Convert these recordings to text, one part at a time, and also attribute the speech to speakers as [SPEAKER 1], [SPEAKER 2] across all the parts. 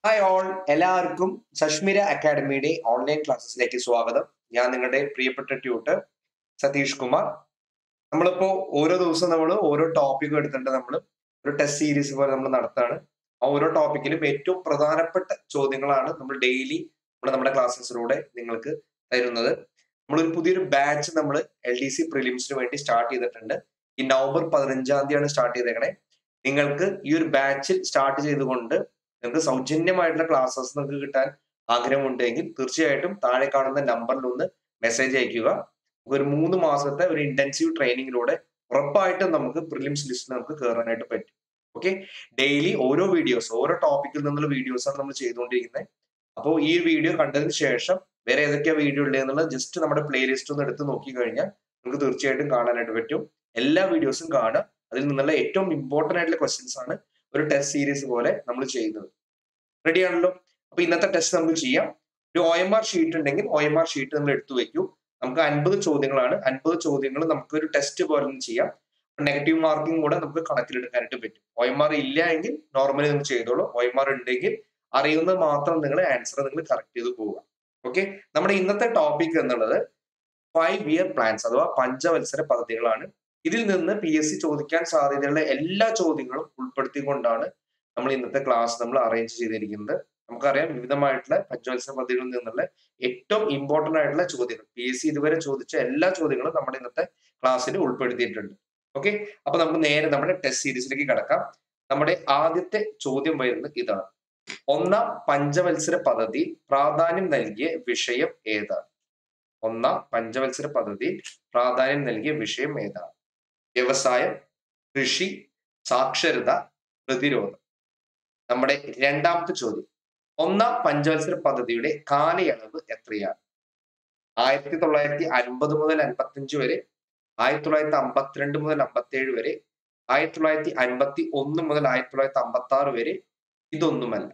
[SPEAKER 1] hi all എല്ലാവർക്കും സഷ്മിര അക്കാഡമിയുടെ online ക്ലാസ്സസിലേക്ക് സ്വാഗതം ഞാൻ നിങ്ങളുടെ പ്രിയപ്പെട്ട ട്യൂട്ടർ സതീഷ് കുമാർ നമ്മളിപ്പോ ഓരോ ദിവസം നമ്മൾ ഓരോ ടോപ്പിക്കും എടുത്തിട്ട് നമ്മൾ ഒരു ടെസ്റ്റ് സീരീസ് പോലെ നമ്മൾ നടത്താണ് ആ ഓരോ ടോപ്പിക്കിലും ഏറ്റവും പ്രധാനപ്പെട്ട ചോദ്യങ്ങളാണ് നമ്മൾ ഡെയിലി നമ്മൾ നമ്മുടെ ക്ലാസ്സസിലൂടെ നിങ്ങൾക്ക് തരുന്നത് നമ്മളൊരു പുതിയൊരു ബാച്ച് നമ്മൾ എൽ ഡി സി പ്രിലിംസിന് വേണ്ടി സ്റ്റാർട്ട് ചെയ്തിട്ടുണ്ട് ഈ നവംബർ പതിനഞ്ചാം തീയതിയാണ് സ്റ്റാർട്ട് ചെയ്തേക്കണേ നിങ്ങൾക്ക് ഈ ഒരു ബാച്ചിൽ സ്റ്റാർട്ട് ചെയ്തുകൊണ്ട് നിങ്ങൾക്ക് സൗജന്യമായിട്ടുള്ള ക്ലാസ്സസ് നിങ്ങൾക്ക് കിട്ടാൻ ആഗ്രഹമുണ്ടെങ്കിൽ തീർച്ചയായിട്ടും താഴെ കാണുന്ന നമ്പറിൽ ഒന്ന് മെസ്സേജ് അയക്കുക ഒരു മൂന്ന് മാസത്തെ ഒരു ഇന്റൻസീവ് ട്രെയിനിങ്ങിലൂടെ ഉറപ്പായിട്ടും നമുക്ക് പ്രിലിംസ് ലിസ്റ്റിൽ നമുക്ക് കയറാനായിട്ട് പറ്റും ഓക്കെ ഡെയിലി ഓരോ വീഡിയോസ് ഓരോ ടോപ്പിക്കിൽ നിന്നുള്ള വീഡിയോസ് ആണ് നമ്മൾ ചെയ്തുകൊണ്ടിരിക്കുന്നത് അപ്പോൾ ഈ വീഡിയോ കണ്ടതിന് ശേഷം വേറെ ഏതൊക്കെയാ വീഡിയോ ഉള്ളത് എന്നുള്ളത് ജസ്റ്റ് നമ്മുടെ പ്ലേലിസ്റ്റ് ഒന്ന് എടുത്ത് നോക്കി കഴിഞ്ഞാൽ നമുക്ക് തീർച്ചയായിട്ടും കാണാനായിട്ട് പറ്റും എല്ലാ വീഡിയോസും കാണുക അതിൽ നിന്നുള്ള ഏറ്റവും ഇമ്പോർട്ടന്റ് ആയിട്ടുള്ള ക്വസ്റ്റ്യൻസ് ആണ് ഒരു ടെസ്റ്റ് സീരീസ് പോലെ നമ്മൾ ചെയ്യുന്നത് റെഡി ആണല്ലോ അപ്പൊ ഇന്നത്തെ ടെസ്റ്റ് നമുക്ക് ചെയ്യാം ഒരു ഒ എം ആർ ഷീറ്റ് ഉണ്ടെങ്കിൽ ഒ എം ആർ ഷീറ്റ് നമ്മൾ എടുത്തു വെക്കൂ നമുക്ക് അൻപത് ചോദ്യങ്ങളാണ് അൻപത് ചോദ്യങ്ങൾ നമുക്ക് ഒരു ടെസ്റ്റ് പോലെ ഒന്ന് ചെയ്യാം നെഗറ്റീവ് മാർക്കിംഗ് കൂടെ നമുക്ക് കണക്കിലെടുക്കാനായിട്ട് പറ്റും ഒ എം ആർ ഇല്ല എങ്കിൽ നോർമലി നിങ്ങൾ ചെയ്തോളൂ ഒ എം ആർ ഉണ്ടെങ്കിൽ അറിയുന്നത് മാത്രം നിങ്ങൾ ആൻസർ നിങ്ങൾ കറക്റ്റ് ചെയ്ത് പോവുക ഓക്കെ നമ്മുടെ ഇന്നത്തെ ടോപ്പിക് എന്നുള്ളത് ഫൈവ് ഇയർ പ്ലാൻസ് അഥവാ പഞ്ചവത്സര പദ്ധതികളാണ് ഇതിൽ നിന്ന് പി എസ് സി ചോദിക്കാൻ സാധ്യതയുള്ള എല്ലാ ചോദ്യങ്ങളും ഉൾപ്പെടുത്തിക്കൊണ്ടാണ് നമ്മൾ ഇന്നത്തെ ക്ലാസ് നമ്മൾ അറേഞ്ച് ചെയ്തിരിക്കുന്നത് നമുക്കറിയാം വിവിധമായിട്ടുള്ള പഞ്ചവത്സര പദ്ധതികളിൽ നിന്നുള്ള ഏറ്റവും ഇമ്പോർട്ടന്റ് ആയിട്ടുള്ള ചോദ്യങ്ങൾ പി എസ് സി ഇതുവരെ ചോദിച്ച എല്ലാ ചോദ്യങ്ങളും നമ്മുടെ ഇന്നത്തെ ക്ലാസ്സിൽ ഉൾപ്പെടുത്തിയിട്ടുണ്ട് ഓക്കെ അപ്പൊ നമുക്ക് നേരെ നമ്മുടെ ടെസ്റ്റ് സീരീസിലേക്ക് കടക്കാം നമ്മുടെ ആദ്യത്തെ ചോദ്യം വരുന്നത് ഇതാണ് ഒന്നാം പഞ്ചവത്സര പദ്ധതി പ്രാധാന്യം നൽകിയ വിഷയം ഏതാണ് ഒന്നാം പഞ്ചവത്സര പദ്ധതി പ്രാധാന്യം നൽകിയ വിഷയം ഏതാണ് വ്യവസായം കൃഷി സാക്ഷരത പ്രതിരോധം നമ്മുടെ രണ്ടാമത്തെ ചോദ്യം ഒന്നാം പഞ്ചവത്സര പദ്ധതിയുടെ കാലയളവ് എത്രയാണ് ആയിരത്തി തൊള്ളായിരത്തി അൻപത് മുതൽ അൻപത്തിയഞ്ച് വരെ ആയിരത്തി തൊള്ളായിരത്തി അമ്പത്തിരണ്ട് മുതൽ അമ്പത്തിയേഴ് വരെ ആയിരത്തി തൊള്ളായിരത്തി അൻപത്തി ഒന്ന് മുതൽ ആയിരത്തി തൊള്ളായിരത്തി അമ്പത്തി ആറ് വരെ ഇതൊന്നുമല്ല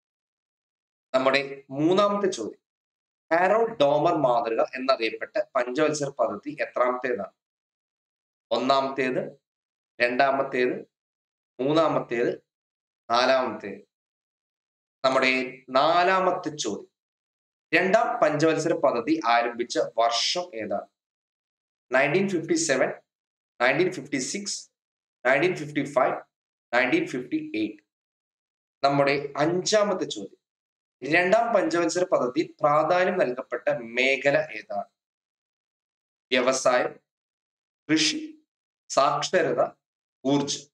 [SPEAKER 1] നമ്മുടെ മൂന്നാമത്തെ ചോദ്യം ഹാരോ ഡോമർ മാതൃക എന്നറിയപ്പെട്ട പഞ്ചവത്സര പദ്ധതി എത്രാമത്തേതാണ് ഒന്നാമത്തേത് രണ്ടാമത്തേത് മൂന്നാമത്തേത് നാലാമത്തേത് നമ്മുടെ നാലാമത്തെ ചോദ്യം രണ്ടാം പഞ്ചവത്സര പദ്ധതി ആരംഭിച്ച വർഷം ഏതാണ് nineteen fifty seven nineteen fifty six nineteen fifty five nineteen fifty eight നമ്മുടെ അഞ്ചാമത്തെ ചോദ്യം രണ്ടാം പഞ്ചവത്സര പദ്ധതി പ്രാധാന്യം നൽകപ്പെട്ട മേഖല ഏതാണ് വ്യവസായം കൃഷി സാക്ഷരത ഊർജം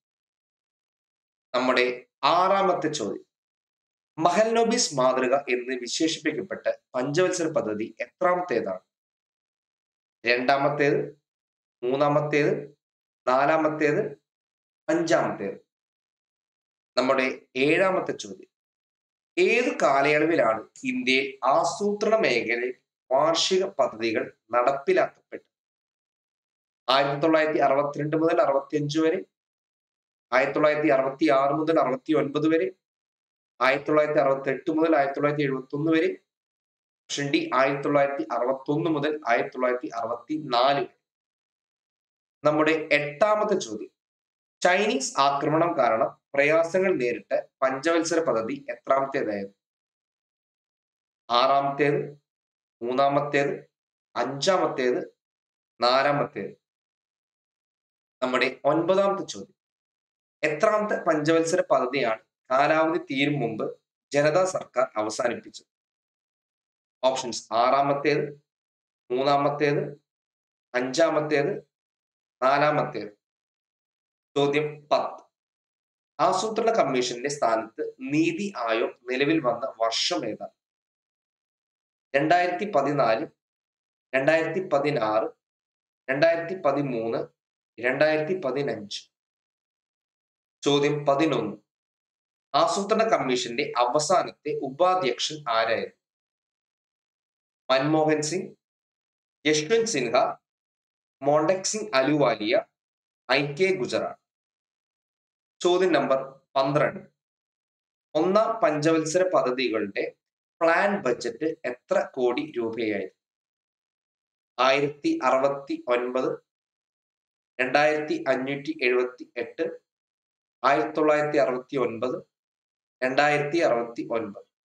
[SPEAKER 1] നമ്മുടെ ആറാമത്തെ ചോദ്യം മഹൽനോബിസ് മാതൃക എന്ന് വിശേഷിപ്പിക്കപ്പെട്ട പഞ്ചവത്സര പദ്ധതി എത്രാമത്തേതാണ് രണ്ടാമത്തേത് മൂന്നാമത്തേത് നാലാമത്തേത് അഞ്ചാമത്തേത് നമ്മുടെ ഏഴാമത്തെ ചോദ്യം ഏത് കാലയളവിലാണ് ഇന്ത്യയിൽ ആസൂത്രണ മേഖലയിൽ വാർഷിക പദ്ധതികൾ നടപ്പിലാക്കപ്പെട്ടത് ആയിരത്തി തൊള്ളായിരത്തി അറുപത്തിരണ്ട് മുതൽ അറുപത്തിയഞ്ച് വരെ ആയിരത്തി തൊള്ളായിരത്തി അറുപത്തി ആറ് മുതൽ അറുപത്തി ഒൻപത് വരെ ആയിരത്തി തൊള്ളായിരത്തി അറുപത്തി എട്ട് മുതൽ ആയിരത്തി തൊള്ളായിരത്തി എഴുപത്തി ഒന്ന് വരെ ഓപ്ഷൻ ഡി ആയിരത്തി തൊള്ളായിരത്തി അറുപത്തി ഒന്ന് മുതൽ ആയിരത്തി തൊള്ളായിരത്തി അറുപത്തി നാല് വരെ നമ്മുടെ എട്ടാമത്തെ ചോദ്യം ചൈനീസ് ആക്രമണം കാരണം പ്രയാസങ്ങൾ നേരിട്ട പഞ്ചവത്സര പദ്ധതി എത്രാമത്തേതായിരുന്നു ആറാമത്തേത് മൂന്നാമത്തേത് അഞ്ചാമത്തേത് നാലാമത്തേത് നമ്മുടെ ഒൻപതാമത്തെ ചോദ്യം എത്രാമത്തെ പഞ്ചവത്സര പദ്ധതിയാണ് കാലാവധി തീരും മുമ്പ് ജനതാ സർക്കാർ അവസാനിപ്പിച്ചത് ഓപ്ഷൻസ് ആറാമത്തേത് മൂന്നാമത്തേത് അഞ്ചാമത്തേത് നാലാമത്തേത് ചോദ്യം പത്ത് ആസൂത്രണ കമ്മീഷന്റെ സ്ഥാനത്ത് നീതി ആയോഗ് നിലവിൽ വന്ന വർഷം ഏതാണ് രണ്ടായിരത്തി പതിനാല് രണ്ടായിരത്തി പതിനാറ് രണ്ടായിരത്തി പതിമൂന്ന് രണ്ടായിരത്തി പതിനഞ്ച് ചോദ്യം പതിനൊന്ന് ആസൂത്രണ കമ്മീഷന്റെ അവസാനത്തെ ഉപാധ്യക്ഷൻ ആരായിരുന്നു മൻമോഹൻ സിംഗ് യശ്വന്ത് സിൻഹ മോണ്ടക് സിംഗ് അലുവാലിയ ഐ കെ ഗുജറാത്ത് ചോദ്യം നമ്പർ പന്ത്രണ്ട് ഒന്നാം പഞ്ചവത്സര പദ്ധതികളുടെ പ്ലാൻ ബഡ്ജറ്റ് എത്ര കോടി രൂപയായിരുന്നു ആയിരത്തി അറുപത്തി ഒൻപത് രണ്ടായിരത്തി അഞ്ഞൂറ്റി എഴുപത്തി എട്ട് ആയിരത്തി തൊള്ളായിരത്തി അറുപത്തി ഒൻപത് രണ്ടായിരത്തി അറുപത്തി ഒൻപത്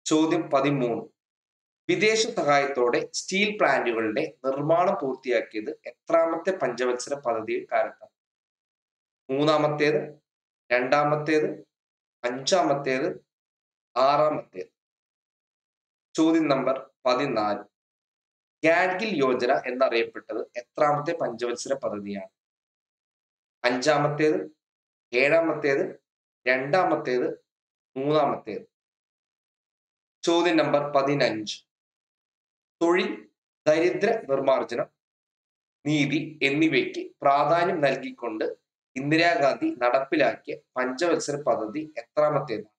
[SPEAKER 1] ചോദ്യം പതിമൂന്ന് വിദേശ സഹായത്തോടെ സ്റ്റീൽ പ്ലാന്റുകളുടെ നിർമ്മാണം പൂർത്തിയാക്കിയത് എത്രാമത്തെ പഞ്ചവത്സര പദ്ധതി കാലത്താണ് മൂന്നാമത്തേത് രണ്ടാമത്തേത് അഞ്ചാമത്തേത് ആറാമത്തേത് ചോദ്യം നമ്പർ പതിനാല് ഗാഡ്ഗിൽ യോജന എന്നറിയപ്പെട്ടത് എത്രാമത്തെ പഞ്ചവത്സര പദ്ധതിയാണ് അഞ്ചാമത്തേത് ഏഴാമത്തേത് രണ്ടാമത്തേത് മൂന്നാമത്തേത് ചോദ്യം നമ്പർ പതിനഞ്ച് തൊഴിൽ ദരിദ്ര നിർമ്മാർജ്ജനം നീതി എന്നിവയ്ക്ക് പ്രാധാന്യം നൽകിക്കൊണ്ട് ഇന്ദിരാഗാന്ധി നടപ്പിലാക്കിയ പഞ്ചവത്സര പദ്ധതി എത്രാമത്തേതാണ്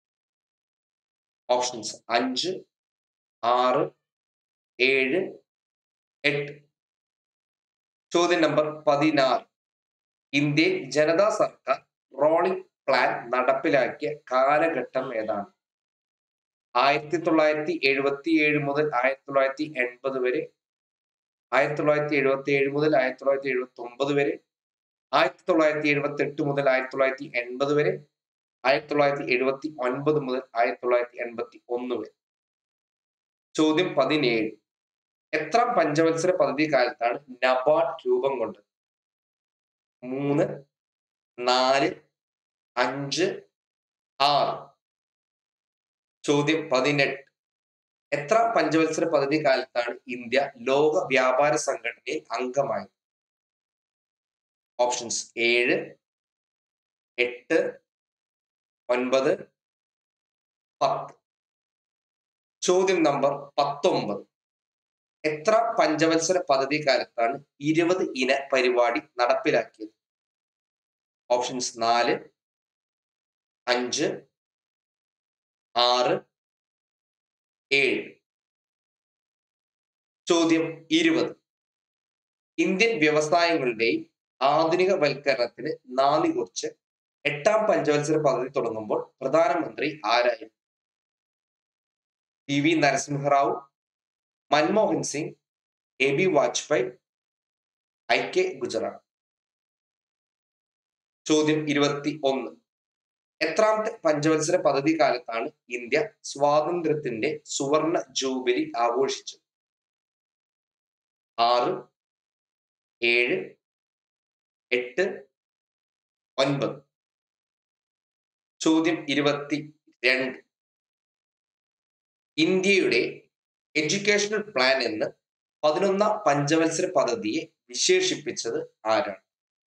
[SPEAKER 1] ഓപ്ഷൻസ് അഞ്ച് ആറ് ഏഴ് എട്ട് ചോദ്യം നമ്പർ പതിനാറ് ഇന്ത്യയിൽ ജനതാ സർക്കാർ റോളിംഗ് പ്ലാൻ നടപ്പിലാക്കിയ കാലഘട്ടം ഏതാണ് ആയിരത്തി തൊള്ളായിരത്തി എഴുപത്തി ഏഴ് മുതൽ ആയിരത്തി തൊള്ളായിരത്തി എൺപത് വരെ ആയിരത്തി തൊള്ളായിരത്തി എഴുപത്തി ഏഴ് മുതൽ ആയിരത്തി തൊള്ളായിരത്തി എഴുപത്തി ഒമ്പത് വരെ ആയിരത്തി തൊള്ളായിരത്തി എഴുപത്തി എട്ട് മുതൽ ആയിരത്തി തൊള്ളായിരത്തി എൺപത് വരെ ആയിരത്തി തൊള്ളായിരത്തി എഴുപത്തി ഒൻപത് മുതൽ ആയിരത്തി തൊള്ളായിരത്തി എൺപത്തി ഒന്ന് വരെ ചോദ്യം പതിനേഴ് എത്രാം പഞ്ചവത്സര പദ്ധതി കാലത്താണ് നബാർഡ് രൂപം കൊണ്ടത് മൂന്ന് നാല് അഞ്ച് ആറ് ചോദ്യം പതിനെട്ട് എത്ര പഞ്ചവത്സര പദ്ധതി കാലത്താണ് ഇന്ത്യ ലോക വ്യാപാര സംഘടനയിൽ അംഗമായത് ഓപ്ഷൻസ് ഏഴ് എട്ട് ഒൻപത് പത്ത് ചോദ്യം നമ്പർ പത്തൊമ്പത് എത്ര പഞ്ചവത്സര പദ്ധതി കാലത്താണ് ഇരുപത് ഇന പരിപാടി നടപ്പിലാക്കിയത് ഓപ്ഷൻസ് നാല് അഞ്ച് ആറ് ഏഴ് ചോദ്യം ഇരുപത് ഇന്ത്യൻ വ്യവസായങ്ങളുടെയും ആധുനിക വൽക്കരണത്തിന് നാന്ദി കുറിച്ച് എട്ടാം പഞ്ചവത്സര പദ്ധതി തുടങ്ങുമ്പോൾ പ്രധാനമന്ത്രി ആരായിരുന്നു P V Narasimha Rao Manmohan Singh A B Vajpayee I K Gujral ചോദ്യം ഇരുപത്തി ഒന്ന് എത്രാമത്തെ പഞ്ചവത്സര പദ്ധതി കാലത്താണ് ഇന്ത്യ സ്വാതന്ത്ര്യത്തിന്റെ സുവർണ ജൂബിലി ആഘോഷിച്ചത് ആറ് ഏഴ് എട്ട് ഒൻപത് ചോദ്യം ഇരുപത്തി രണ്ട് ഇന്ത്യയുടെ എഡ്യൂക്കേഷണൽ പ്ലാൻ എന്ന് പതിനൊന്നാം പഞ്ചവത്സര പദ്ധതിയെ വിശേഷിപ്പിച്ചത് ആരാണ്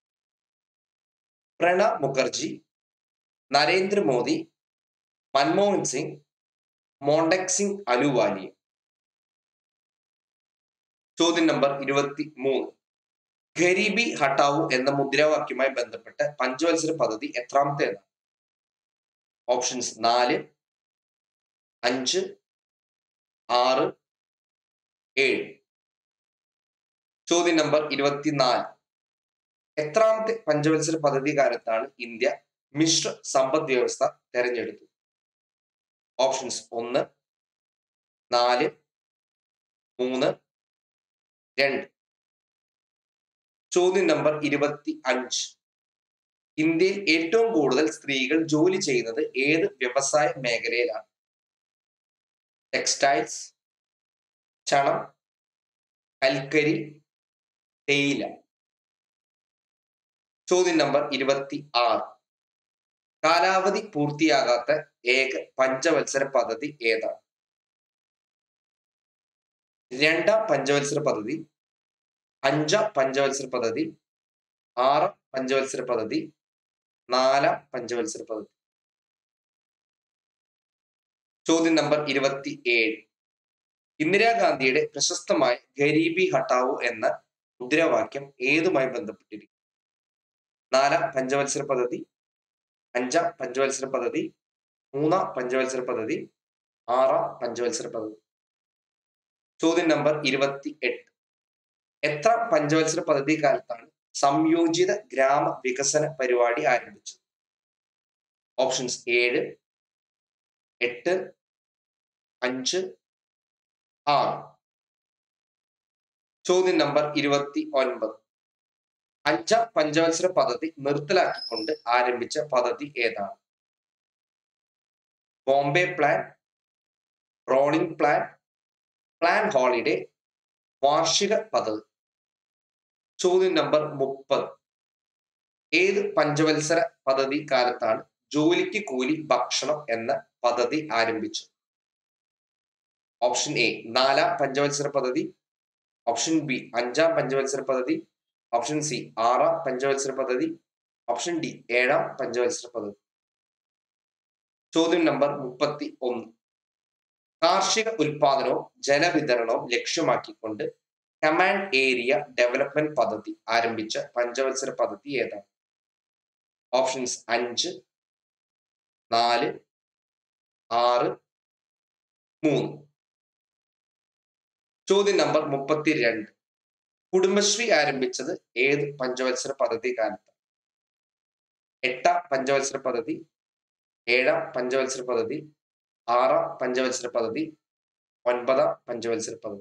[SPEAKER 1] പ്രണബ് മുഖർജി നരേന്ദ്രമോദി മൻമോഹൻ സിംഗ് മോണ്ടക് സിംഗ് അലുവാലി ചോദ്യം നമ്പർ ഇരുപത്തി മൂന്ന് ഗരീബി ഹട്ടാവു എന്ന മുദ്രാവാക്യവുമായി ബന്ധപ്പെട്ട് പഞ്ചവത്സര പദ്ധതി എത്രാമത്തേതാണ് ഓപ്ഷൻസ് നാല് അഞ്ച് ആറ് ഏഴ് ചോദ്യം നമ്പർ ഇരുപത്തിനാല് എത്രാമത്തെ പഞ്ചവത്സര പദ്ധതി കാലത്താണ് ഇന്ത്യ മിശ്ര സമ്പദ് വ്യവസ്ഥ തെരഞ്ഞെടുത്തത് ഓപ്ഷൻസ് ഒന്ന് നാല് മൂന്ന് രണ്ട് ചോദ്യം നമ്പർ ഇരുപത്തി അഞ്ച് ഇന്ത്യയിൽ ഏറ്റവും കൂടുതൽ സ്ത്രീകൾ ജോലി ചെയ്യുന്നത് ഏത് വ്യവസായ മേഖലയിലാണ് ടെക്സ്റ്റൈൽസ് ചണം കൽക്കരി തേയില ചോദ്യം നമ്പർ ഇരുപത്തി ആറ് കാലാവധി പൂർത്തിയാകാത്ത ഏക പഞ്ചവത്സര പദ്ധതി ഏതാണ് രണ്ടാം പഞ്ചവത്സര പദ്ധതി അഞ്ചാം പഞ്ചവത്സര പദ്ധതി ആറാം പഞ്ചവത്സര പദ്ധതി നാലാം പഞ്ചവത്സര പദ്ധതി ചോദ്യം നമ്പർ ഇരുപത്തി ഏഴ് ഇന്ദിരാഗാന്ധിയുടെ പ്രശസ്തമായ ഗരീബി ഹട്ടാവോ എന്ന മുദ്രാവാക്യം ഏതുമായി ബന്ധപ്പെട്ടിരിക്കും നാലാം പഞ്ചവത്സര പദ്ധതി അഞ്ചാം പഞ്ചവത്സര പദ്ധതി മൂന്നാം പഞ്ചവത്സര പദ്ധതി ആറാം പഞ്ചവത്സര പദ്ധതി ചോദ്യം നമ്പർ ഇരുപത്തി എട്ട് എത്ര പഞ്ചവത്സര പദ്ധതി കാലത്താണ് സംയോജിത ഗ്രാമ വികസന പരിപാടി ആരംഭിച്ചത് ഓപ്ഷൻസ് ഏഴ് എട്ട് അഞ്ച് ആറ് ചോദ്യം നമ്പർ ഇരുപത്തി ഒൻപത് അഞ്ചാം പഞ്ചവത്സര പദ്ധതി നിർത്തലാക്കിക്കൊണ്ട് ആരംഭിച്ച പദ്ധതി ഏതാണ് Bombay plan rolling plan plan holiday വാർഷിക പദ്ധതി ചോദ്യം നമ്പർ മുപ്പത് ഏത് പഞ്ചവത്സര പദ്ധതി കാലത്താണ് ജോലിക്ക് കൂലി ഭക്ഷണം എന്ന പദ്ധതി ആരംഭിച്ചത് ഓപ്ഷൻ എ നാലാം പഞ്ചവത്സര പദ്ധതി ഓപ്ഷൻ ബി അഞ്ചാം പഞ്ചവത്സര പദ്ധതി ഓപ്ഷൻ സി ആറാം പഞ്ചവത്സര പദ്ധതി ഓപ്ഷൻ ഡി ഏഴാം പഞ്ചവത്സര പദ്ധതി ചോദ്യം നമ്പർ മുപ്പത്തി ഒന്ന് കാർഷിക ഉൽപാദനവും ജലവിതരണവും ലക്ഷ്യമാക്കിക്കൊണ്ട് കമാൻഡ് ഏരിയ ഡെവലപ്മെന്റ് പദ്ധതി ആരംഭിച്ച പഞ്ചവത്സര പദ്ധതി ഏതാണ് ഓപ്ഷൻസ് അഞ്ച് നാല് ആറ് മൂന്ന് ചോദ്യം നമ്പർ മുപ്പത്തിരണ്ട് കുടുംബശ്രീ ആരംഭിച്ചത് ഏത് പഞ്ചവത്സര പദ്ധതി കാലത്താണ് എട്ടാം പഞ്ചവത്സര പദ്ധതി ഏഴാം പഞ്ചവത്സര പദ്ധതി ആറാം പഞ്ചവത്സര പദ്ധതി ഒൻപതാം പഞ്ചവത്സര പദ്ധതി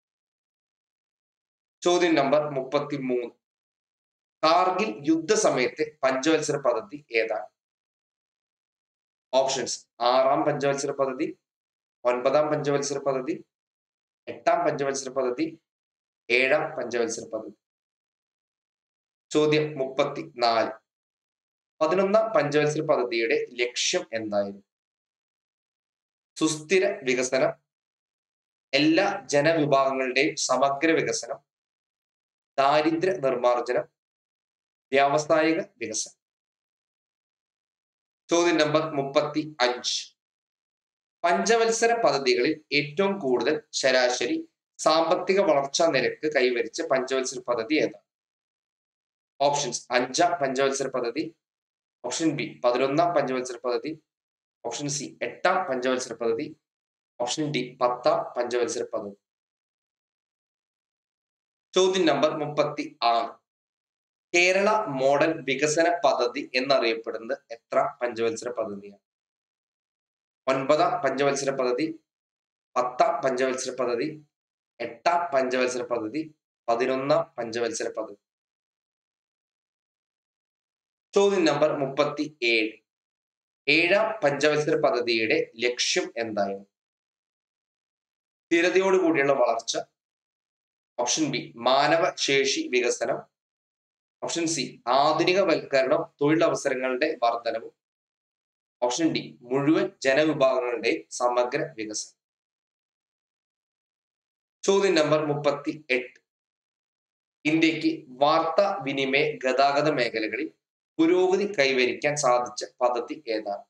[SPEAKER 1] ചോദ്യം നമ്പർ മുപ്പത്തി മൂന്ന് കാർഗിൽ യുദ്ധസമയത്തെ പഞ്ചവത്സര പദ്ധതി ഏതാണ് ഓപ്ഷൻസ് ആറാം പഞ്ചവത്സര പദ്ധതി ഒൻപതാം പഞ്ചവത്സര പദ്ധതി എട്ടാം പഞ്ചവത്സര പദ്ധതി ഏഴാം പഞ്ചവത്സര പദ്ധതി ചോദ്യം മുപ്പത്തി നാല് പതിനൊന്നാം പഞ്ചവത്സര പദ്ധതിയുടെ ലക്ഷ്യം എന്തായിരുന്നു സുസ്ഥിര വികസനം എല്ലാ ജനവിഭാഗങ്ങളുടെയും സമഗ്ര വികസനം ദാരിദ്ര്യ നിർമ്മാർജ്ജനം വ്യാവസായിക വികസനം ചോദ്യം നമ്പർ മുപ്പത്തി അഞ്ച് പഞ്ചവത്സര പദ്ധതികളിൽ ഏറ്റവും കൂടുതൽ ശരാശരി സാമ്പത്തിക വളർച്ചാ നിരക്ക് കൈവരിച്ച പഞ്ചവത്സര പദ്ധതി ഏതാണ് ഓപ്ഷൻസ് അഞ്ചാം പഞ്ചവത്സര പദ്ധതി ഓപ്ഷൻ ബി പതിനൊന്നാം പഞ്ചവത്സര പദ്ധതി ഓപ്ഷൻ സി എട്ടാം പഞ്ചവത്സര പദ്ധതി ഓപ്ഷൻ ഡി പത്താം പഞ്ചവത്സര പദ്ധതി ചോദ്യം നമ്പർ മുപ്പത്തി ആറ് കേരള മോഡൽ വികസന പദ്ധതി എന്നറിയപ്പെടുന്നത് എത്ര പഞ്ചവത്സര പദ്ധതിയാണ് ഒൻപതാം പഞ്ചവത്സര പദ്ധതി പത്താം പഞ്ചവത്സര പദ്ധതി എട്ടാം പഞ്ചവത്സര പദ്ധതി പതിനൊന്നാം പഞ്ചവത്സര പദ്ധതി ചോദ്യം നമ്പർ മുപ്പത്തി ഏഴ് ഏഴാം പഞ്ചവത്സര പദ്ധതിയുടെ ലക്ഷ്യം എന്തായിരുന്നു സ്ഥിരതയോടുകൂടിയുള്ള വളർച്ച ഓപ്ഷൻ ബി മാനവ ശേഷി വികസനം ഓപ്ഷൻ സി ആധുനികവൽക്കരണം തൊഴിലവസരങ്ങളുടെ വർധനവും ഓപ്ഷൻ ഡി മുഴുവൻ ജനവിഭാഗങ്ങളുടെ സമഗ്ര വികസനം ചോദ്യം നമ്പർ മുപ്പത്തി എട്ട് ഇന്ത്യക്ക് വാർത്താ വിനിമയ ഗതാഗത മേഖലകളിൽ പുരോഗതി കൈവരിക്കാൻ സാധിച്ച പദ്ധതി ഏതാണ്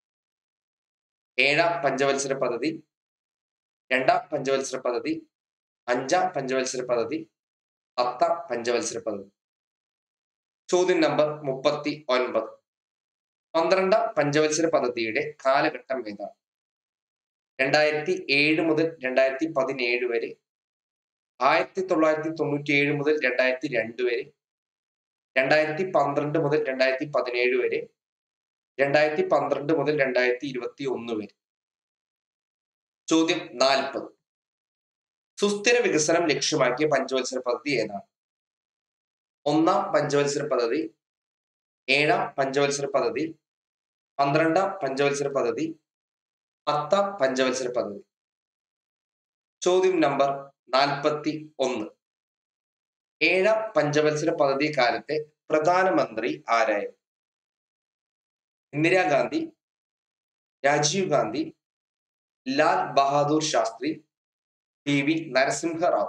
[SPEAKER 1] ഏഴാം പഞ്ചവത്സര പദ്ധതി രണ്ടാം പഞ്ചവത്സര പദ്ധതി അഞ്ചാം പഞ്ചവത്സര പദ്ധതി പത്താം പഞ്ചവത്സര പദ്ധതി ചോദ്യം നമ്പർ മുപ്പത്തി ഒൻപത് പന്ത്രണ്ടാം പഞ്ചവത്സര പദ്ധതിയുടെ കാലഘട്ടം ഏതാണ് രണ്ടായിരത്തി ഏഴ് മുതൽ രണ്ടായിരത്തി പതിനേഴ് വരെ ആയിരത്തി തൊള്ളായിരത്തി തൊണ്ണൂറ്റി ഏഴ് മുതൽ രണ്ടായിരത്തി രണ്ട് വരെ രണ്ടായിരത്തി പന്ത്രണ്ട് മുതൽ രണ്ടായിരത്തി പതിനേഴ് വരെ രണ്ടായിരത്തി പന്ത്രണ്ട് മുതൽ രണ്ടായിരത്തി ഇരുപത്തി ഒന്ന് വരെ ചോദ്യം നാൽപ്പത് സുസ്ഥിര വികസനം ലക്ഷ്യമാക്കിയ പഞ്ചവത്സര പദ്ധതി ഏതാണ് ഒന്നാം പഞ്ചവത്സര പദ്ധതി ഏഴാം പഞ്ചവത്സര പദ്ധതി പന്ത്രണ്ടാം പഞ്ചവത്സര പദ്ധതി പത്താം പഞ്ചവത്സര പദ്ധതി ചോദ്യം നമ്പർ നാൽപ്പത്തി ഒന്ന് ഏഴാം പഞ്ചവത്സര പദ്ധതി കാലത്തെ പ്രധാനമന്ത്രി ആരായിരുന്നു ഇന്ദിരാഗാന്ധി രാജീവ് ഗാന്ധി ലാൽ ബഹാദൂർ ശാസ്ത്രി പി വി നരസിംഹറാവു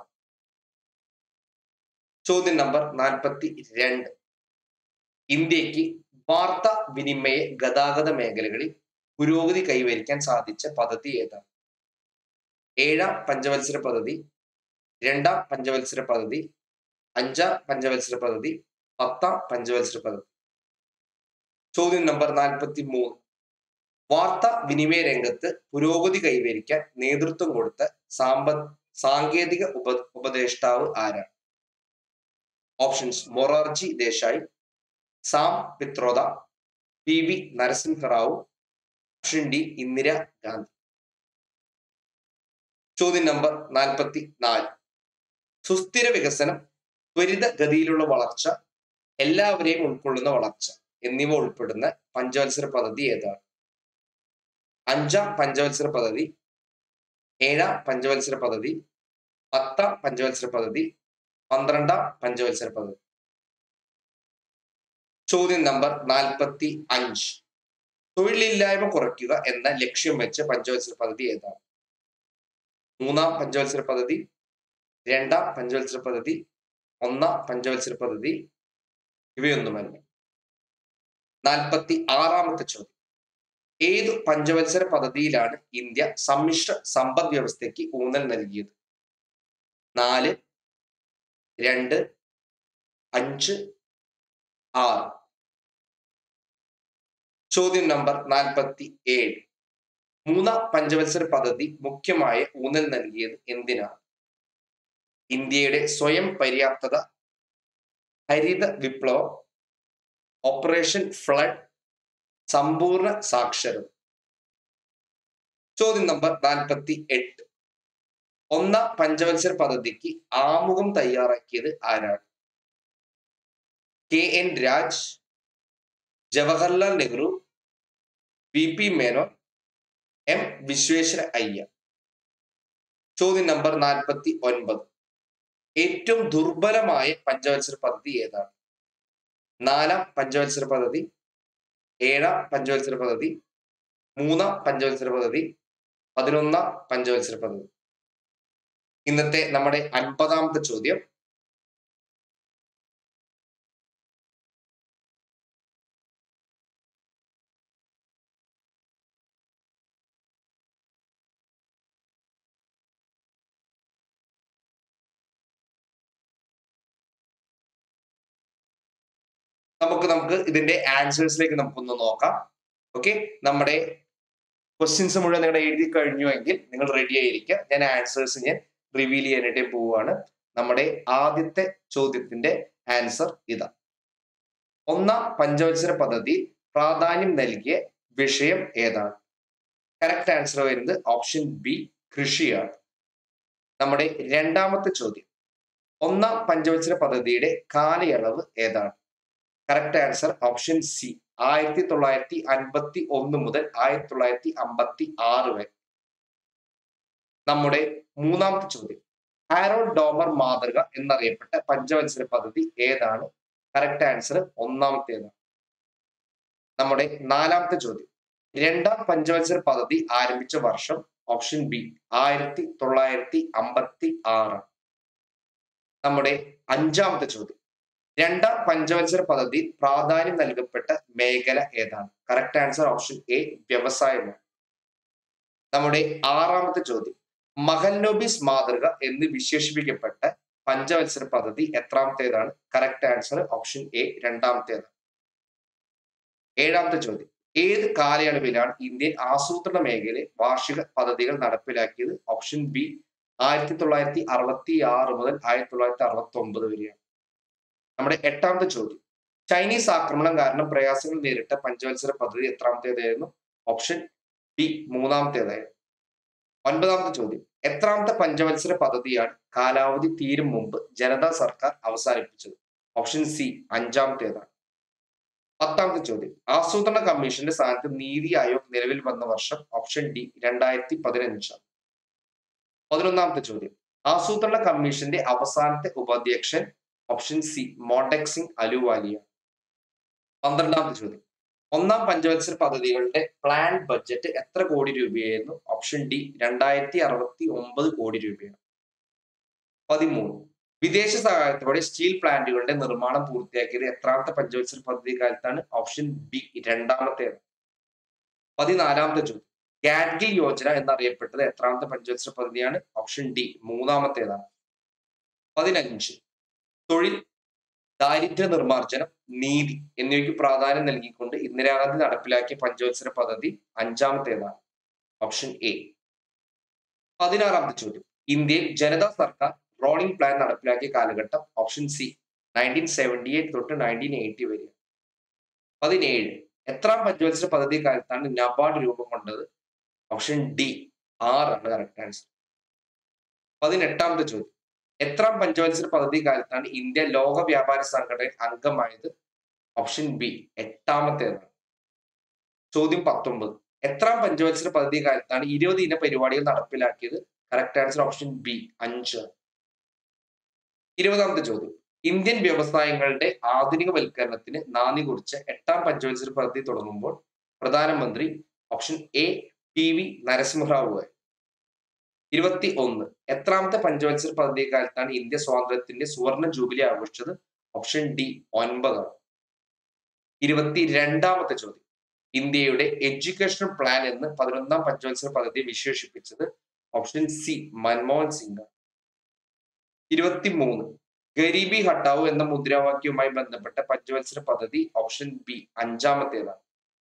[SPEAKER 1] ചോദ്യം നമ്പർ നാൽപ്പത്തി രണ്ട് ഇന്ത്യക്ക് വാർത്താ വിനിമയ ഗതാഗത മേഖലകളിൽ പുരോഗതി കൈവരിക്കാൻ സാധിച്ച പദ്ധതി ഏതാണ് ഏഴാം പഞ്ചവത്സര പദ്ധതി രണ്ടാം പഞ്ചവത്സര പദ്ധതി അഞ്ചാം പഞ്ചവത്സര പദ്ധതി പത്താം പഞ്ചവത്സര പദ്ധതി ചോദ്യം നമ്പർ നാൽപ്പത്തി മൂന്ന് വാർത്താ വിനിമയ രംഗത്ത് പുരോഗതി കൈവരിക്കാൻ നേതൃത്വം കൊടുത്ത സാമ്പ സാങ്കേതിക ഉപ ഉപദേഷ്ടാവ് ആരാണ് options Morarji Desai Sam Pitroda P V Narasimha Rao option D Indira Gandhi ചോദ്യം നമ്പർ നാൽപ്പത്തി നാല് സുസ്ഥിര വികസനം ത്വരിത ഗതിയിലുള്ള വളർച്ച എല്ലാവരെയും ഉൾക്കൊള്ളുന്ന വളർച്ച എന്നിവ ഉൾപ്പെടുന്ന പഞ്ചവത്സര പദ്ധതി ഏതാണ് അഞ്ചാം പഞ്ചവത്സര പദ്ധതി ഏഴാം പഞ്ചവത്സര പദ്ധതി പത്താം പഞ്ചവത്സര പദ്ധതി പന്ത്രണ്ടാം പഞ്ചവത്സര പദ്ധതി ചോദ്യം നമ്പർ നാൽപ്പത്തി അഞ്ച് തൊഴിലില്ലായ്മ കുറയ്ക്കുക എന്ന ലക്ഷ്യം വെച്ച് പഞ്ചവത്സര പദ്ധതി ഏതാണ് മൂന്നാം പഞ്ചവത്സര പദ്ധതി രണ്ടാം പഞ്ചവത്സര പദ്ധതി ഒന്നാം പഞ്ചവത്സര പദ്ധതി ഇവയൊന്നുമല്ല നാൽപ്പത്തി ആറാമത്തെ ചോദ്യം ഏതു പഞ്ചവത്സര പദ്ധതിയിലാണ് ഇന്ത്യ സമ്മിശ്ര സമ്പദ് വ്യവസ്ഥയ്ക്ക് ഊന്നൽ നൽകിയത് നാല് രണ്ട് അഞ്ച് ആറ് ചോദ്യം നമ്പർ നാൽപ്പത്തി ഏഴ് മൂന്നാം പഞ്ചവത്സര പദ്ധതി മുഖ്യമായ ഊന്നൽ നൽകിയത് എന്തിനാണ് ഇന്ത്യയുടെ സ്വയം പര്യാപ്തത ഹരിത വിപ്ലവം ഓപ്പറേഷൻ ഫ്ലഡ് സമ്പൂർണ്ണ സാക്ഷരത ചോദ്യം നമ്പർ നാൽപ്പത്തി എട്ട് ഒന്നാം പഞ്ചവത്സര പദ്ധതിക്ക് ആമുഖം തയ്യാറാക്കിയത് ആരാണ് K N Raj Jawaharlal Nehru V P Menon M Visvesvaraya ചോദ്യം നമ്പർ നാൽപ്പത്തി ഒൻപത് ഏറ്റവും ദുർബലമായ പഞ്ചവത്സര പദ്ധതി ഏതാണ് നാലാം പഞ്ചവത്സര പദ്ധതി ഏഴാം പഞ്ചവത്സര പദ്ധതി മൂന്നാം പഞ്ചവത്സര പദ്ധതി പതിനൊന്നാം പഞ്ചവത്സര പദ്ധതി ഇന്നത്തെ നമ്മുടെ അൻപതാമത്തെ ചോദ്യം നമുക്ക് നമുക്ക് ഇതിന്റെ ആൻസേഴ്സിലേക്ക് നമുക്കൊന്ന് നോക്കാം ഓക്കെ നമ്മുടെ ക്വസ്റ്റ്യൻസ് മുഴുവൻ നിങ്ങളുടെ എഴുതി കഴിഞ്ഞു എങ്കിൽ നിങ്ങൾ റെഡി ആയിരിക്കുക ഞാൻ ആൻസേഴ്സ് ഞാൻ റിവീൽ ചെയ്യാനായിട്ട് പോവുകയാണ് നമ്മുടെ ആദ്യത്തെ ചോദ്യത്തിന്റെ ആൻസർ ഇതാ ഒന്നാം പഞ്ചവത്സര പദ്ധതി പ്രാധാന്യം നൽകിയ വിഷയം ഏതാണ് കറക്റ്റ് ആൻസർ വരുന്നത് ഓപ്ഷൻ ബി കൃഷിയാണ് നമ്മുടെ രണ്ടാമത്തെ ചോദ്യം ഒന്നാം പഞ്ചവത്സര പദ്ധതിയുടെ കാലയളവ് ഏതാണ് കറക്റ്റ് ആൻസർ ഓപ്ഷൻ സി ആയിരത്തി തൊള്ളായിരത്തി അൻപത്തി ഒന്ന് മുതൽ ആയിരത്തി തൊള്ളായിരത്തി അമ്പത്തി ആറ് വരെ നമ്മുടെ മൂന്നാമത്തെ ചോദ്യം ആരോ ഡോമർ മാതൃക എന്നറിയപ്പെട്ട പഞ്ചവത്സര പദ്ധതി ഏതാണ് കറക്റ്റ് ആൻസർ ഒന്നാമത്തേതാണ് നമ്മുടെ നാലാമത്തെ ചോദ്യം രണ്ടാം പഞ്ചവത്സര പദ്ധതി ആരംഭിച്ച വർഷം ഓപ്ഷൻ ബി ആയിരത്തി തൊള്ളായിരത്തി അമ്പത്തി ആറ് നമ്മുടെ അഞ്ചാമത്തെ ചോദ്യം രണ്ടാം പഞ്ചവത്സര പദ്ധതി പ്രാധാന്യം നൽകപ്പെട്ട മേഖല ഏതാണ് കറക്റ്റ് ആൻസർ ഓപ്ഷൻ എ വ്യവസായമാണ് നമ്മുടെ ആറാമത്തെ ചോദ്യം മഹൽനോബിസ് മാതൃക എന്ന് വിശേഷിപ്പിക്കപ്പെട്ട പഞ്ചവത്സര പദ്ധതി എത്രാമത്തേതാണ് കറക്റ്റ് ആൻസർ ഓപ്ഷൻ എ രണ്ടാമത്തേതാണ് ഏഴാമത്തെ ചോദ്യം ഏത് കാലയളവിലാണ് ഇന്ത്യൻ ആസൂത്രണ മേഖലയിൽ വാർഷിക പദ്ധതികൾ നടപ്പിലാക്കിയത് ഓപ്ഷൻ ബി ആയിരത്തി തൊള്ളായിരത്തി അറുപത്തി ആറ് മുതൽ ആയിരത്തി തൊള്ളായിരത്തി അറുപത്തി ഒമ്പത് വരെയാണ് നമ്മുടെ എട്ടാമത്തെ ചോദ്യം ചൈനീസ് ആക്രമണം കാരണം പ്രയാസങ്ങൾ നേരിട്ട പഞ്ചവത്സര പദ്ധതി എത്രാമത്തേതായിരുന്നു ഓപ്ഷൻ ബി മൂന്നാമത്തേതായിരുന്നു ഒൻപതാമത്തെ ചോദ്യം എത്രാമത്തെ പഞ്ചവത്സര പദ്ധതിയാണ് കാലാവധി തീരും മുമ്പ് ജനതാ സർക്കാർ അവസാനിപ്പിച്ചത് ഓപ്ഷൻ സി അഞ്ചാമത്തേതാണ് പത്താമത്തെ ചോദ്യം ആസൂത്രണ കമ്മീഷന്റെ സ്ഥാനത്ത് നീതി ആയോഗ് നിലവിൽ വന്ന വർഷം ഓപ്ഷൻ ഡി രണ്ടായിരത്തി പതിനഞ്ചാണ് പതിനൊന്നാമത്തെ ചോദ്യം ആസൂത്രണ കമ്മീഷന്റെ അവസാനത്തെ ഉപാധ്യക്ഷൻ ഓപ്ഷൻ സി മോണ്ടെക് സിംഗ് അലുവാലിയ പന്ത്രണ്ടാമത്തെ ചോദ്യം ഒന്നാം പഞ്ചവത്സര പദ്ധതികളുടെ പ്ലാൻ ബഡ്ജറ്റ് എത്ര കോടി രൂപയായിരുന്നു ഓപ്ഷൻ ഡി രണ്ടായിരത്തി അറുപത്തി ഒമ്പത് കോടി രൂപയാണ് പതിമൂന്ന് വിദേശ സഹായത്തോടെ സ്റ്റീൽ പ്ലാന്റുകളുടെ നിർമ്മാണം പൂർത്തിയാക്കിയത് എത്രാമത്തെ പഞ്ചവത്സര പദ്ധതി കാലത്താണ് ഓപ്ഷൻ ബി രണ്ടാമത്തേത് പതിനാലാമത്തെ ചോദ്യം ഗാഡ്ഗിൽ യോജന എന്നറിയപ്പെട്ടത് എത്രാമത്തെ പഞ്ചവത്സര പദ്ധതിയാണ് ഓപ്ഷൻ ഡി മൂന്നാമത്തേതാണ് പതിനഞ്ച് തൊഴിൽ ദാരിദ്ര്യ നിർമ്മാർജ്ജനം നീതി എന്നിവയ്ക്ക് പ്രാധാന്യം നൽകിക്കൊണ്ട് ഇന്ദിരാഗാന്ധി നടപ്പിലാക്കിയ പഞ്ചവത്സര പദ്ധതി അഞ്ചാമത്തേതാണ് ഓപ്ഷൻ എ പതിനാറാമത്തെ ചോദ്യം ഇന്ത്യയിൽ ജനതാ സർക്കാർ റോളിംഗ് പ്ലാൻ നടപ്പിലാക്കിയ കാലഘട്ടം option C nineteen seventy eight തൊട്ട് നയൻറ്റീൻ എയ്റ്റി വരെ പതിനേഴ് എത്രാം പഞ്ചവത്സര പദ്ധതി കാലത്താണ് നബാർഡ് രൂപം കൊണ്ടത് ഓപ്ഷൻ ഡി ആറാണ് കറക്റ്റ് ആൻസർ പതിനെട്ടാമത്തെ ചോദ്യം എത്രാം പഞ്ചവത്സര പദ്ധതി കാലത്താണ് ഇന്ത്യ ലോക വ്യാപാര സംഘടനയിൽ അംഗമായത് ഓപ്ഷൻ ബി എട്ടാമത്തേതാണ് ചോദ്യം പത്തൊമ്പത് എത്രാം പഞ്ചവത്സര പദ്ധതി കാലത്താണ് ഇരുപത് ഇന പരിപാടികൾ നടപ്പിലാക്കിയത് കറക്റ്റ് ആൻസർ ഓപ്ഷൻ ബി അഞ്ച് ഇരുപതാമത്തെ ചോദ്യം ഇന്ത്യൻ വ്യവസായങ്ങളുടെ ആധുനികവൽക്കരണത്തിന് നാന്ദി കുറിച്ച് എട്ടാം പഞ്ചവത്സര പദ്ധതി തുടങ്ങുമ്പോൾ പ്രധാനമന്ത്രി option A P V Narasimha Rao ആയി ഇരുപത്തി ഒന്ന് എത്രാമത്തെ പഞ്ചവത്സര പദ്ധതി കാലത്താണ് ഇന്ത്യ സ്വാതന്ത്ര്യത്തിന്റെ സുവർണ ജൂബിലി ആഘോഷിച്ചത് ഓപ്ഷൻ ഡി ഒൻപതാണ് ഇരുപത്തി രണ്ടാമത്തെ ചോദ്യം ഇന്ത്യയുടെ എഡ്യൂക്കേഷൻ പ്ലാൻ എന്ന് പതിനൊന്നാം പഞ്ചവത്സര പദ്ധതി വിശേഷിപ്പിച്ചത് ഓപ്ഷൻ സി മൻമോഹൻ സിംഗ് ഇരുപത്തി മൂന്ന് ഗരീബി ഹട്ടാവു എന്ന മുദ്രാവാക്യവുമായി ബന്ധപ്പെട്ട പഞ്ചവത്സര പദ്ധതി ഓപ്ഷൻ ബി അഞ്ചാമത്തേതാണ്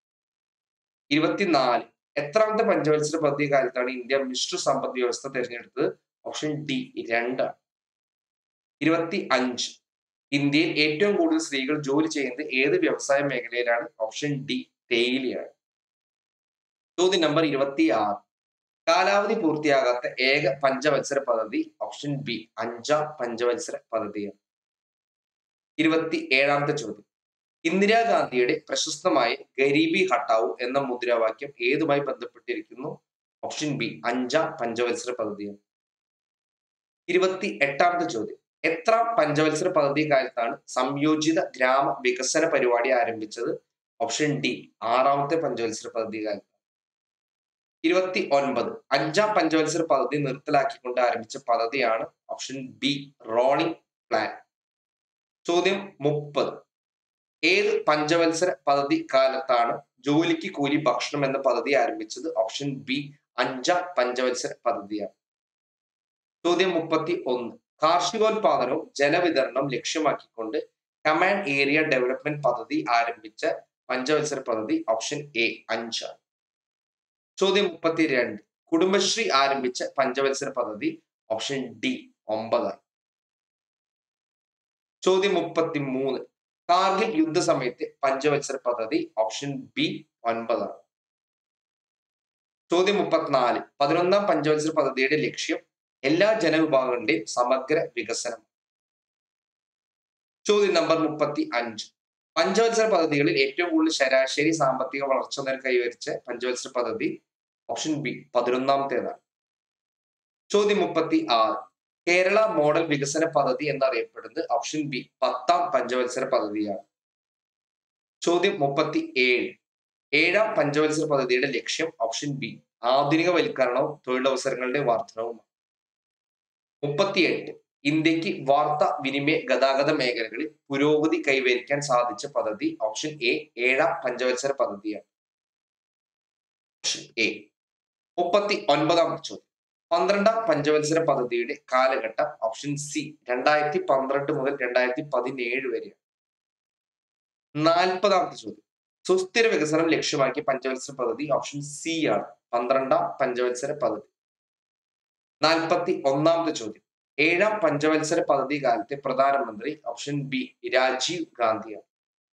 [SPEAKER 1] ഇരുപത്തിനാല് എത്രാമത്തെ പഞ്ചവത്സര പദ്ധതി കാലത്താണ് ഇന്ത്യ മിശ്ര സമ്പദ് വ്യവസ്ഥ തിരഞ്ഞെടുത്തത് ഓപ്ഷൻ ഡി രണ്ടാണ് ഇരുപത്തി അഞ്ച് ഇന്ത്യയിൽ ഏറ്റവും കൂടുതൽ സ്ത്രീകൾ ജോലി ചെയ്യുന്നത് ഏത് വ്യവസായ മേഖലയിലാണ് ഓപ്ഷൻ ഡി തേയിലയാണ് ചോദ്യം നമ്പർ ഇരുപത്തി ആറ് കാലാവധി പൂർത്തിയാകാത്ത ഏക പഞ്ചവത്സര പദ്ധതി ഓപ്ഷൻ ബി അഞ്ചാം പഞ്ചവത്സര പദ്ധതിയാണ് ഇരുപത്തി ഏഴാമത്തെ ചോദ്യം ഇന്ദിരാഗാന്ധിയുടെ പ്രശസ്തമായ ഗരീബി ഹട്ടാവു എന്ന മുദ്രാവാക്യം ഏതുമായി ബന്ധപ്പെട്ടിരിക്കുന്നു ഓപ്ഷൻ ബി അഞ്ചാം പഞ്ചവത്സര പദ്ധതിയാണ് ഇരുപത്തി എട്ടാമത്തെ ചോദ്യം എത്ര പഞ്ചവത്സര പദ്ധതി കാലത്താണ് സംയോജിത ഗ്രാമ വികസന പരിപാടി ആരംഭിച്ചത് ഓപ്ഷൻ ഡി ആറാമത്തെ പഞ്ചവത്സര പദ്ധതി കാലത്ത് ഇരുപത്തി ഒൻപത് അഞ്ചാം പഞ്ചവത്സര പദ്ധതി നിർത്തലാക്കിക്കൊണ്ട് ആരംഭിച്ച പദ്ധതിയാണ് ഓപ്ഷൻ ബി റോളിംഗ് പ്ലാൻ ചോദ്യം മുപ്പത് ഏത് പഞ്ചവത്സര പദ്ധതി കാലത്താണ് ജോലിക്ക് കൂലി ഭക്ഷണം എന്ന പദ്ധതി ആരംഭിച്ചത് ഓപ്ഷൻ ബി അഞ്ചാം പഞ്ചവത്സര പദ്ധതിയാണ് ചോദ്യം മുപ്പത്തി ഒന്ന് കാർഷികോൽപാദനവും ജലവിതരണവും ലക്ഷ്യമാക്കിക്കൊണ്ട് കമാൻഡ് ഏരിയ ഡെവലപ്മെന്റ് പദ്ധതി ആരംഭിച്ച പഞ്ചവത്സര പദ്ധതി ഓപ്ഷൻ എ അഞ്ചാണ് ചോദ്യം മുപ്പത്തി രണ്ട് കുടുംബശ്രീ ആരംഭിച്ച പഞ്ചവത്സര പദ്ധതി ഓപ്ഷൻ ഡി ഒമ്പതാണ് ചോദ്യം മുപ്പത്തി മൂന്ന് കാർഗിൽ യുദ്ധസമയത്തെ പഞ്ചവത്സര പദ്ധതി ഓപ്ഷൻ ബി ഒൻപതാണ് ചോദ്യം മുപ്പത്തിനാല് പതിനൊന്നാം പഞ്ചവത്സര പദ്ധതിയുടെ ലക്ഷ്യം എല്ലാ ജനവിഭാഗങ്ങളുടെയും സമഗ്ര വികസനം ചോദ്യം നമ്പർ മുപ്പത്തി അഞ്ച് പഞ്ചവത്സര പദ്ധതികളിൽ ഏറ്റവും കൂടുതൽ ശരാശരി സാമ്പത്തിക വളർച്ച നിര കൈവരിച്ച പഞ്ചവത്സര പദ്ധതി ഓപ്ഷൻ ബി പതിനൊന്നാമത്തേതാണ് ചോദ്യം മുപ്പത്തി ആറ് കേരള മോഡൽ വികസന പദ്ധതി എന്നറിയപ്പെടുന്നത് ഓപ്ഷൻ ബി പത്താം പഞ്ചവത്സര പദ്ധതിയാണ് ചോദ്യം മുപ്പത്തി ഏഴ് ഏഴാം പഞ്ചവത്സര പദ്ധതിയുടെ ലക്ഷ്യം ഓപ്ഷൻ ബി ആധുനികവൽക്കരണവും തൊഴിലവസരങ്ങളുടെ വർധനവുമാണ് മുപ്പത്തിയെട്ട് ഇന്ത്യക്ക് വാർത്താ വിനിമയ ഗതാഗത മേഖലകളിൽ പുരോഗതി കൈവരിക്കാൻ സാധിച്ച പദ്ധതി ഓപ്ഷൻ എ ഏഴാം പഞ്ചവത്സര പദ്ധതിയാണ് ഓപ്ഷൻ എ മുപ്പത്തി ഒൻപതാം ചോദ്യം പന്ത്രണ്ടാം പഞ്ചവത്സര പദ്ധതിയുടെ കാലഘട്ടം ഓപ്ഷൻ സി രണ്ടായിരത്തി പന്ത്രണ്ട് മുതൽ രണ്ടായിരത്തി പതിനേഴ് വരെയാണ് നാൽപ്പതാമത്തെ ചോദ്യം സുസ്ഥിര വികസനം ലക്ഷ്യമാക്കിയ പഞ്ചവത്സര പദ്ധതി ഓപ്ഷൻ സി ആണ് പന്ത്രണ്ടാം പഞ്ചവത്സര പദ്ധതി നാൽപ്പത്തി ഒന്നാമത്തെ ചോദ്യം ഏഴാം പഞ്ചവത്സര പദ്ധതി കാലത്തെ പ്രധാനമന്ത്രി ഓപ്ഷൻ ബി രാജീവ് ഗാന്ധിയാണ്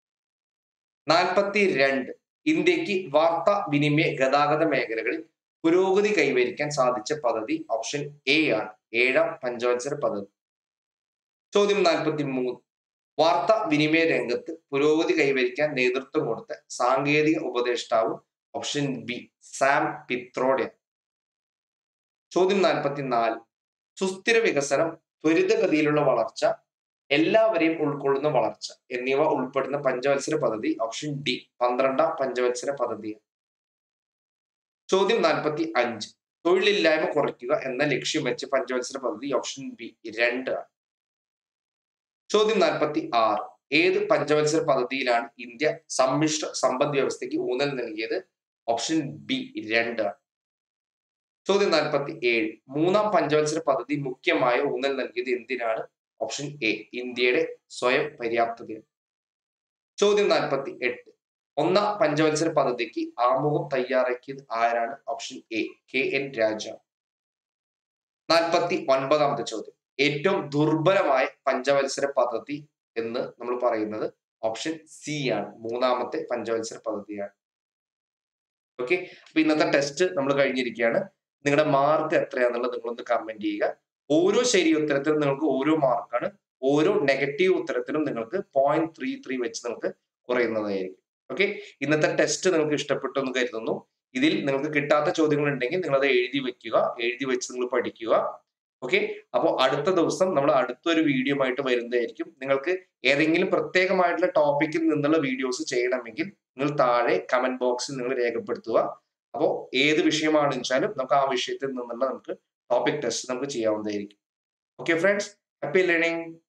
[SPEAKER 1] നാൽപ്പത്തി രണ്ട് ഇന്ത്യക്ക് വാർത്താ വിനിമയ ഗതാഗത മേഖലകളിൽ പുരോഗതി കൈവരിക്കാൻ സാധിച്ച പദ്ധതി ഓപ്ഷൻ എ ആണ് ഏഴാം പഞ്ചവത്സര പദ്ധതി ചോദ്യം നാൽപ്പത്തി മൂന്ന് വാർത്താ വിനിമയ രംഗത്ത് പുരോഗതി കൈവരിക്കാൻ നേതൃത്വം കൊടുത്ത സാങ്കേതിക ഉപദേഷ്ടാവ് ഓപ്ഷൻ ബി സാം പിത്രോഡെ ചോദ്യം നാൽപ്പത്തിനാല് സുസ്ഥിര വികസനം ത്വരിതഗതിയിലുള്ള വളർച്ച എല്ലാവരെയും ഉൾക്കൊള്ളുന്ന വളർച്ച എന്നിവ ഉൾപ്പെടുന്ന പഞ്ചവത്സര പദ്ധതി ഓപ്ഷൻ ഡി പന്ത്രണ്ടാം പഞ്ചവത്സര പദ്ധതിയാണ് ചോദ്യം നാൽപ്പത്തി അഞ്ച് തൊഴിലില്ലായ്മ കുറയ്ക്കുക എന്ന ലക്ഷ്യം വെച്ച് പഞ്ചവത്സര പദ്ധതി ഓപ്ഷൻ ബി രണ്ട് ആണ് ചോദ്യം നാൽപ്പത്തി ആറ് ഏത് പഞ്ചവത്സര പദ്ധതിയിലാണ് ഇന്ത്യ സമ്മിശ്ര സമ്പദ് വ്യവസ്ഥയ്ക്ക് ഊന്നൽ നൽകിയത് ഓപ്ഷൻ ബി രണ്ട് ആണ് ചോദ്യം നാൽപ്പത്തി ഏഴ് മൂന്നാം പഞ്ചവത്സര പദ്ധതി മുഖ്യമായ ഊന്നൽ നൽകിയത് എന്തിനാണ് ഓപ്ഷൻ എ ഇന്ത്യയുടെ സ്വയം പര്യാപ്തതയാണ് ചോദ്യം നാൽപ്പത്തി എട്ട് ഒന്നാം പഞ്ചവത്സര പദ്ധതിക്ക് ആമുഖം തയ്യാറാക്കിയത് ആരാണ് option A K N Raja നാൽപ്പത്തി ഒൻപതാമത്തെ ചോദ്യം ഏറ്റവും ദുർബലമായ പഞ്ചവത്സര പദ്ധതി എന്ന് നമ്മൾ പറയുന്നത് ഓപ്ഷൻ സി ആണ് മൂന്നാമത്തെ പഞ്ചവത്സര പദ്ധതിയാണ് ഓക്കെ അപ്പൊ ഇന്നത്തെ ടെസ്റ്റ് നമ്മൾ കഴിഞ്ഞിരിക്കുകയാണ് നിങ്ങളുടെ മാർക്ക് എത്രയാണെന്നുള്ളത് നിങ്ങളൊന്ന് കമന്റ് ചെയ്യുക ഓരോ ശരി ഉത്തരത്തിലും നിങ്ങൾക്ക് ഓരോ മാർക്കാണ് ഓരോ നെഗറ്റീവ് ഉത്തരത്തിലും നിങ്ങൾക്ക് പോയിന്റ് ത്രീ ത്രീ വെച്ച് നിങ്ങൾക്ക് കുറയുന്നതായിരിക്കും ഓക്കെ ഇന്നത്തെ ടെസ്റ്റ് നിങ്ങൾക്ക് ഇഷ്ടപ്പെട്ടു എന്ന് കരുതുന്നു ഇതിൽ നിങ്ങൾക്ക് കിട്ടാത്ത ചോദ്യങ്ങൾ ഉണ്ടെങ്കിൽ നിങ്ങൾ അത് എഴുതി വെക്കുക എഴുതി വെച്ച് നിങ്ങൾ പഠിക്കുക ഓക്കെ അപ്പോൾ അടുത്ത ദിവസം നമ്മൾ അടുത്തൊരു വീഡിയോ ആയിട്ട് വരുന്നതായിരിക്കും നിങ്ങൾക്ക് ഏതെങ്കിലും പ്രത്യേകമായിട്ടുള്ള ടോപ്പിക്കിൽ നിന്നുള്ള വീഡിയോസ് ചെയ്യണമെങ്കിൽ നിങ്ങൾ താഴെ കമന്റ് ബോക്സിൽ നിങ്ങൾ രേഖപ്പെടുത്തുക അപ്പോൾ ഏത് വിഷയമാണെന്ന് വെച്ചാലും നമുക്ക് ആ വിഷയത്തിൽ നിന്നുള്ള നമുക്ക് ടോപ്പിക് ടെസ്റ്റ് നമുക്ക് ചെയ്യാവുന്നതായിരിക്കും ഓക്കെ ഫ്രണ്ട്സ് ഹാപ്പി ലേണിംഗ്